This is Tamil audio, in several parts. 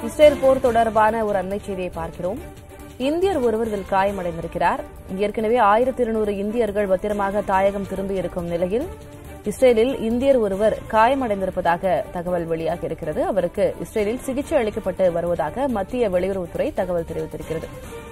இஸ்ரேல் போர் தொடர்பான ஒரு அண்மை செய்தியை பார்க்கிறோம் இந்தியர் ஒருவர் இதில் காயமடைந்திருக்கிறார் ஏற்கனவே ஆயிரத்தி இருநூறு இந்தியர்கள் பத்திரமாக தாயகம் திரும்பியிருக்கும் நிலையில் இஸ்ரேலில் இந்தியர் ஒருவர் காயமடைந்திருப்பதாக தகவல் வெளியாகி இருக்கிறது அவருக்கு இஸ்ரேலில் சிகிச்சை அளிக்கப்பட்டு வருவதாக மத்திய வெளியுறவுத்துறை தகவல் தெரிவித்திருக்கிறது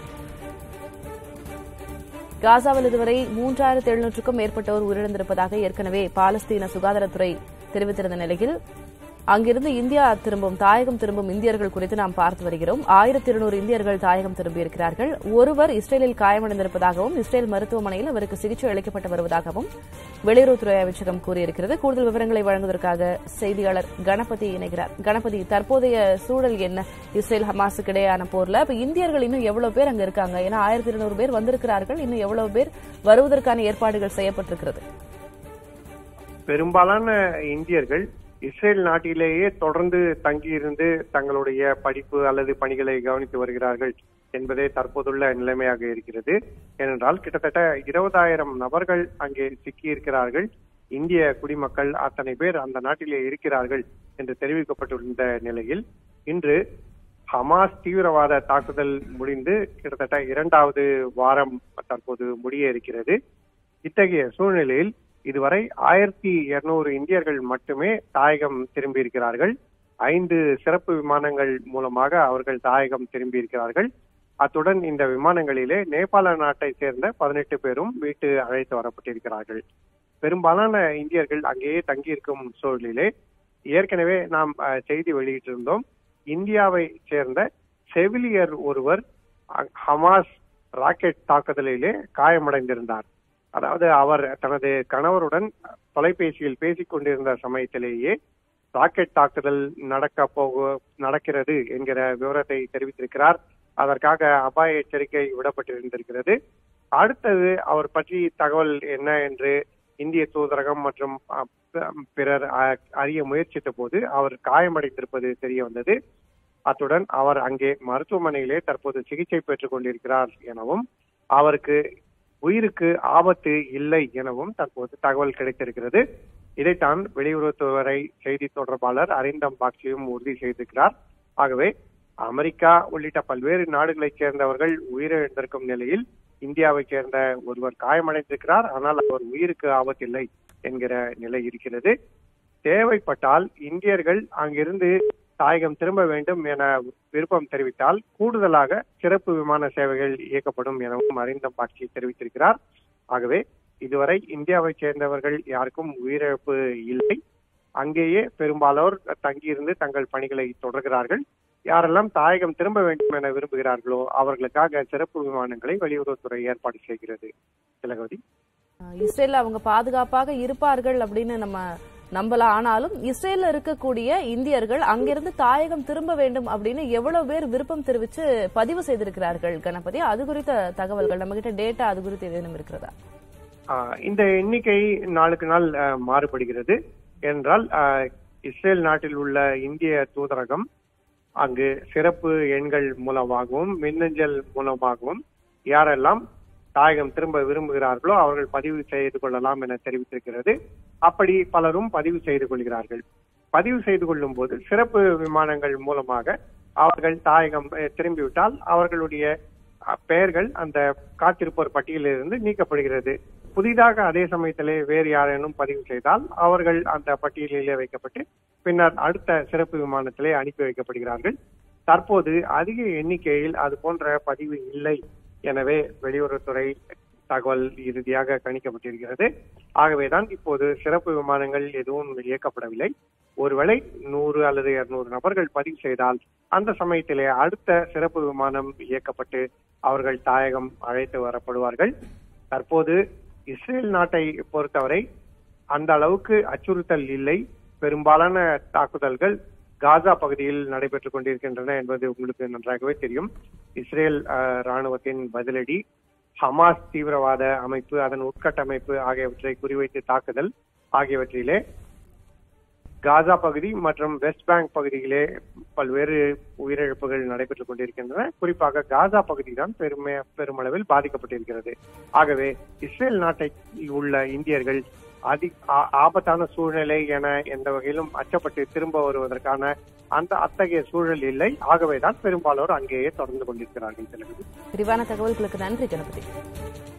காசாவில் இதுவரை மூன்றாயிரத்து எழுநூற்றுக்கும் மேற்பட்டோர் உயிரிழந்திருப்பதாக ஏற்கனவே பாலஸ்தீன சுகாதாரத்துறை தெரிவித்திருந்த நிலையில் அங்கிருந்து இந்தியா திரும்பும் தாயகம் திரும்பும் இந்தியர்கள் குறித்து நாம் பார்த்து வருகிறோம் ஆயிரத்தி இருநூறு இந்தியர்கள் தாயகம் திரும்பியிருக்கிறார்கள் ஒருவர் இஸ்ரேலில் காயமடைந்திருப்பதாகவும் இஸ்ரேல் மருத்துவமனையில் அவருக்கு சிகிச்சை அளிக்கப்பட்டு வருவதாகவும் வெளியுறவுத்துறை அமைச்சகம் கூறியிருக்கிறது கூடுதல் விவரங்களை வழங்குவதற்காக செய்தியாளர் கணபதி இணைகிறார் கணபதி தற்போதைய சூழல் என்ன இஸ்ரேல் ஹமாஸுக்கு இடையேயான போர்ல இப்ப இந்தியர்கள் இன்னும் எவ்வளவு பேர் அங்க இருக்காங்க ஏன்னா ஆயிரத்தி இருநூறு பேர் வந்திருக்கிறார்கள் இன்னும் எவ்வளவு பேர் வருவதற்கான ஏற்பாடுகள் செய்யப்பட்டிருக்கிறது பெரும்பாலான இந்தியர்கள் இஸ்ரேல் நாட்டிலேயே தொடர்ந்து தங்கியிருந்து தங்களுடைய படிப்பு அல்லது பணிகளை கவனித்து வருகிறார்கள் என்பதே தற்போதுள்ள நிலைமையாக இருக்கிறது ஏனென்றால் கிட்டத்தட்ட இருபதாயிரம் நபர்கள் அங்கே சிக்கியிருக்கிறார்கள் இந்திய குடிமக்கள் அத்தனை பேர் அந்த நாட்டிலே இருக்கிறார்கள் என்று தெரிவிக்கப்பட்டுள்ள நிலையில் இன்று ஹமாஸ் தீவிரவாத தாக்குதல் முடிந்து கிட்டத்தட்ட இரண்டாவது வாரம் தற்போது முடிய இருக்கிறது இத்தகைய சூழ்நிலையில் இதுவரை ஆயிரத்தி இருநூறு இந்தியர்கள் மட்டுமே தாயகம் திரும்பியிருக்கிறார்கள் ஐந்து சிறப்பு விமானங்கள் மூலமாக அவர்கள் தாயகம் திரும்பியிருக்கிறார்கள் அத்துடன் இந்த விமானங்களிலே நேபாள நாட்டை சேர்ந்த பதினெட்டு பேரும் வீட்டு அழைத்து வரப்பட்டிருக்கிறார்கள் பெரும்பாலான இந்தியர்கள் அங்கேயே தங்கியிருக்கும் சூழலிலே ஏற்கனவே நாம் அஹ், செய்தி வெளியிட்டிருந்தோம் இந்தியாவை சேர்ந்த செவிலியர் ஒருவர் அ- ஹமாஸ் ராக்கெட் தாக்குதலிலே காயமடைந்திருந்தார் அதாவது அவர் தனது கணவருடன் தொலைபேசியில் பேசிக் கொண்டிருந்த சமயத்திலேயே ராக்கெட் தாக்குதல் நடக்க போக நடக்கிறது என்கிற விவரத்தை தெரிவித்திருக்கிறார் அதற்காக அபாய எச்சரிக்கை விடப்பட்டிருந்திருக்கிறது அடுத்தது அவர் பற்றி தகவல் என்ன என்று இந்திய தூதரகம் மற்றும் அ, ப- பிறர் அ- அறிய முயற்சித்த போது அவர் காயமடைந்திருப்பது தெரிய வந்தது அத்துடன் அவர் அங்கே மருத்துவமனையிலே தற்போது சிகிச்சை பெற்றுக் கொண்டிருக்கிறார் எனவும் அவருக்கு உயிருக்கு ஆபத்து இல்லை எனவும் தற்போது தகவல் கிடைத்திருக்கிறது இதைத்தான் வெளியுறவுத்துறை செய்தி தொடர்பாளர் அரிந்தம் பாக்சியும் உறுதி செய்திருக்கிறார் ஆகவே அமெரிக்கா உள்ளிட்ட பல்வேறு நாடுகளைச் சேர்ந்தவர்கள் உயிரிழந்திருக்கும் நிலையில் இந்தியாவைச் சேர்ந்த ஒருவர் காயமடைந்திருக்கிறார் ஆனால் அவர் உயிருக்கு ஆபத்தில்லை என்கிற நிலை இருக்கிறது தேவைப்பட்டால் இந்தியர்கள் அங்கிருந்து தாயகம் திரும்ப வேண்டும் என விருப்பம் தெரிவித்தால் கூடுதலாக சிறப்பு விமான சேவைகள் இயக்கப்படும் எனவும் அரிந்தம் பாக்சி தெரிவித்திருக்கிறார் ஆகவே இதுவரை இந்தியாவைச் சேர்ந்தவர்கள் யாருக்கும் உயிரிழப்பு இல்லை அங்கேயே பெரும்பாலோர் தங்கியிருந்து தங்கள் பணிகளை தொடர்கிறார்கள் யாரெல்லாம் தாயகம் திரும்ப வேண்டும் என விரும்புகிறார்களோ அவர்களுக்காக சிறப்பு விமானங்களை வெளியுறவுத்துறை ஏற்பாடு செய்கிறது திலகவதி அஹ், இஸ்ரேல்ல அவங்க பாதுகாப்பாக இருப்பார்கள் அப்படின்னு நம்ம நம்பலாம் ஆனாலும் இஸ்ரேல்ல இருக்கக்கூடிய இந்தியர்கள் அங்கிருந்து தாயகம் திரும்ப வேண்டும் அப்படின்னு எவ்வளவு பேர் விருப்பம் தெரிவிச்சு பதிவு செய்திருக்கிறார்கள் கணபதி அது குறித்த தகவல்கள் நம்ம கிட்ட டேட்டா அது குறித்து ஏதேனும் இருக்கிறதா ஆஹ் இந்த எண்ணிக்கை நாளுக்கு நாள் ஆஹ் மாறுபடுகிறது என்றால் ஆஹ் இஸ்ரேல் நாட்டில் உள்ள இந்திய தூதரகம் அங்கு சிறப்பு எண்கள் மூலமாகவும் மின்னஞ்சல் மூலமாகவும் யாரெல்லாம் தாயகம் திரும்ப விரும்புகிறார்களோ அவர்கள் பதிவு செய்து கொள்ளலாம் என தெரிவித்திருக்கிறது அப்படி பலரும் பதிவு செய்து கொள்கிறார்கள் பதிவு செய்து கொள்ளும் போது சிறப்பு விமானங்கள் மூலமாக அவர்கள் தாயகம் அஹ், திரும்பிவிட்டால் அவர்களுடைய அஹ், பெயர்கள் அந்த காத்திருப்போர் பட்டியலிலிருந்து நீக்கப்படுகிறது புதிதாக அதே சமயத்திலே வேறு யாரேனும் பதிவு செய்தால் அவர்கள் அந்த பட்டியலிலே வைக்கப்பட்டு பின்னர் அடுத்த சிறப்பு விமானத்திலே அனுப்பி வைக்கப்படுகிறார்கள் தற்போது அதிக எண்ணிக்கையில் அது போன்ற பதிவு இல்லை எனவே வெளியுறவுத்துறை தகவல் இறுதியாக கணிக்கப்பட்டிருக்கிறது ஆகவேதான் இப்போது சிறப்பு விமானங்கள் எதுவும் இயக்கப்படவில்லை ஒருவேளை நூறு அல்லது இருநூறு நபர்கள் பதிவு செய்தால் அந்த சமயத்திலே அடுத்த சிறப்பு விமானம் இயக்கப்பட்டு அவர்கள் தாயகம் அழைத்து வரப்படுவார்கள் தற்போது இஸ்ரேல் நாட்டை பொறுத்தவரை அந்த அளவுக்கு அச்சுறுத்தல் இல்லை பெரும்பாலான தாக்குதல்கள் காசா பகுதியில் நடைபெற்றுக் கொண்டிருக்கின்றன என்பது உங்களுக்கு நன்றாகவே தெரியும் இஸ்ரேல் அஹ், ராணுவத்தின் பதிலடி ஹமாஸ் தீவிரவாத அமைப்பு அதன் உட்கட்டமைப்பு ஆகியவற்றை குறிவைத்து தாக்குதல் ஆகியவற்றிலே காசா பகுதி மற்றும் வெஸ்ட் பேங்க் பகுதியிலே பல்வேறு உயிரிழப்புகள் நடைபெற்றுக் கொண்டிருக்கின்றன குறிப்பாக காசா பகுதி தான் பெருமை பெருமளவில் பாதிக்கப்பட்டிருக்கிறது ஆகவே இஸ்ரேல் நாட்டில் உள்ள இந்தியர்கள் அதி ஆ- ஆபத்தான சூழ்நிலை என எந்த வகையிலும் அச்சப்பட்டு திரும்ப வருவதற்கான அந்த அத்தகைய சூழல் இல்லை ஆகவேதான் பெரும்பாலோர் அங்கேயே தொடர்ந்து கொண்டிருக்கிறார்கள் திலகவதி விரிவான தகவல்களுக்கு நன்றி கணபதி